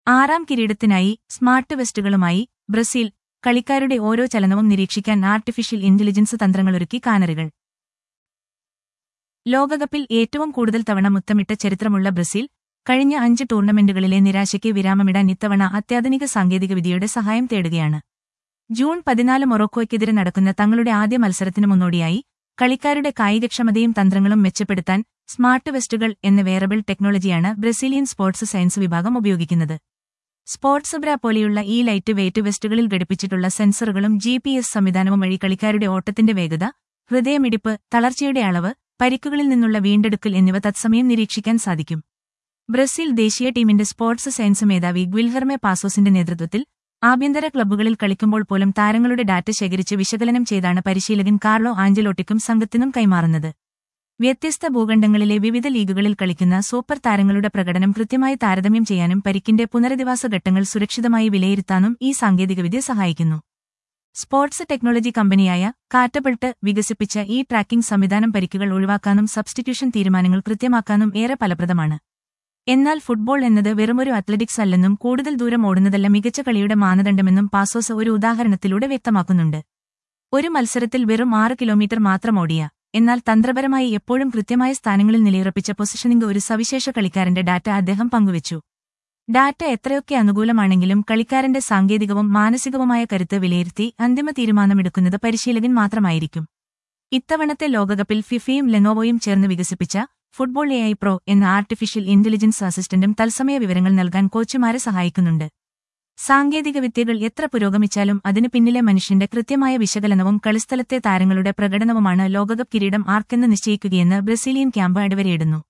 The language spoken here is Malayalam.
ആറാം കിരീടത്തിനായി സ്മാർട്ട് വെസ്റ്റുകളുമായി ബ്രസീൽ കളിക്കാരുടെ ഓരോ ചലനവും നിരീക്ഷിക്കാൻ ആർട്ടിഫിഷ്യൽ ഇന്റലിജൻസ് തന്ത്രങ്ങളൊരുക്കി കാനറികൾ ലോകകപ്പിൽ ഏറ്റവും കൂടുതൽ തവണ മുത്തമിട്ട ചരിത്രമുള്ള ബ്രസീൽ കഴിഞ്ഞ അഞ്ച് ടൂർണമെന്റുകളിലെ നിരാശയ്ക്ക് വിരാമമിടാൻ ഇത്തവണ അത്യാധുനിക സാങ്കേതികവിദ്യയുടെ സഹായം തേടുകയാണ് ജൂൺ പതിനാല് മൊറോക്കോയ്ക്കെതിരെ നടക്കുന്ന തങ്ങളുടെ ആദ്യ മത്സരത്തിനു മുന്നോടിയായി കളിക്കാരുടെ കായികക്ഷമതയും തന്ത്രങ്ങളും മെച്ചപ്പെടുത്താൻ സ്മാർട്ട് വെസ്റ്റുകൾ എന്ന വേറബിൾ ടെക്നോളജിയാണ് ബ്രസീലിയൻ സ്പോർട്സ് സയൻസ് വിഭാഗം ഉപയോഗിക്കുന്നത് സ്പോർട്സ് ബ്ര പോലെയുള്ള ഈ ലൈറ്റ് വെയ്റ്റ് വെസ്റ്റുകളിൽ ഘടിപ്പിച്ചിട്ടുള്ള സെൻസറുകളും ജി പി എസ് സംവിധാനവും വഴി കളിക്കാരുടെ ഓട്ടത്തിന്റെ വേഗത ഹൃദയമിടിപ്പ് തളർച്ചയുടെ അളവ് പരിക്കുകളിൽ നിന്നുള്ള വീണ്ടെടുക്കൽ എന്നിവ തത്സമയം നിരീക്ഷിക്കാൻ സാധിക്കും ബ്രസീൽ ദേശീയ ടീമിന്റെ സ്പോർട്സ് സയൻസ് മേധാവി ഗ്വിൽഹർമെ പാസോസിന്റെ നേതൃത്വത്തിൽ ആഭ്യന്തര ക്ലബ്ബുകളിൽ കളിക്കുമ്പോൾ പോലും താരങ്ങളുടെ ഡാറ്റ ശേഖരിച്ച് വിശകലനം ചെയ്താണ് പരിശീലകൻ കാർലോ ആഞ്ചലോട്ടിക്കും സംഘത്തിനും കൈമാറുന്നത് വ്യത്യസ്ത ഭൂഖണ്ഡങ്ങളിലെ വിവിധ ലീഗുകളിൽ കളിക്കുന്ന സൂപ്പർ താരങ്ങളുടെ പ്രകടനം കൃത്യമായി താരതമ്യം ചെയ്യാനും പരിക്കിന്റെ പുനരധിവാസ ഘട്ടങ്ങൾ സുരക്ഷിതമായി വിലയിരുത്താനും ഈ സാങ്കേതികവിദ്യ സഹായിക്കുന്നു സ്പോർട്സ് ടെക്നോളജി കമ്പനിയായ കാറ്റബിൾട്ട് വികസിപ്പിച്ച ഈ ട്രാക്കിംഗ് സംവിധാനം പരിക്കുകൾ ഒഴിവാക്കാനും സബ്സ്റ്റിറ്റ്യൂഷൻ തീരുമാനങ്ങൾ കൃത്യമാക്കാനും ഏറെ ഫലപ്രദമാണ് എന്നാൽ ഫുട്ബോൾ എന്നത് വെറുമൊരു അത്ലറ്റിക്സ് അല്ലെന്നും കൂടുതൽ ദൂരം ഓടുന്നതല്ല മികച്ച കളിയുടെ മാനദണ്ഡമെന്നും പാസോസ് ഒരു ഉദാഹരണത്തിലൂടെ വ്യക്തമാക്കുന്നുണ്ട് ഒരു മത്സരത്തിൽ വെറും ആറ് കിലോമീറ്റർ മാത്രം ഓടിയ എന്നാൽ തന്ത്രപരമായി എപ്പോഴും കൃത്യമായ സ്ഥാനങ്ങളിൽ നിലയുറപ്പിച്ച പൊസിഷനിംഗ് ഒരു സവിശേഷ കളിക്കാരന്റെ ഡാറ്റ അദ്ദേഹം പങ്കുവച്ചു ഡാറ്റ എത്രയൊക്കെ അനുകൂലമാണെങ്കിലും കളിക്കാരന്റെ സാങ്കേതികവും മാനസികവുമായ കരുത്ത് വിലയിരുത്തി അന്തിമ തീരുമാനമെടുക്കുന്നത് പരിശീലകൻ മാത്രമായിരിക്കും ഇത്തവണത്തെ ലോകകപ്പിൽ ഫിഫയും ലെനോവോയും ചേർന്ന് വികസിപ്പിച്ച ഫുട്ബോൾ എ ഐ പ്രോ എന്ന ആർട്ടിഫിഷ്യൽ ഇന്റലിജൻസ് അസിസ്റ്റന്റും തത്സമയ വിവരങ്ങൾ നൽകാൻ കോച്ചുമാരെ സഹായിക്കുന്നുണ്ട് സാങ്കേതികവിദ്യകൾ എത്ര പുരോഗമിച്ചാലും അതിനു പിന്നിലെ മനുഷ്യന്റെ കൃത്യമായ വിശകലനവും കളിസ്ഥലത്തെ താരങ്ങളുടെ പ്രകടനവുമാണ് ലോകകപ്പ് കിരീടം ആർക്കെന്ന് നിശ്ചയിക്കുകയെന്ന് ബ്രസീലിയൻ ക്യാമ്പ് അടിവരയിടുന്നു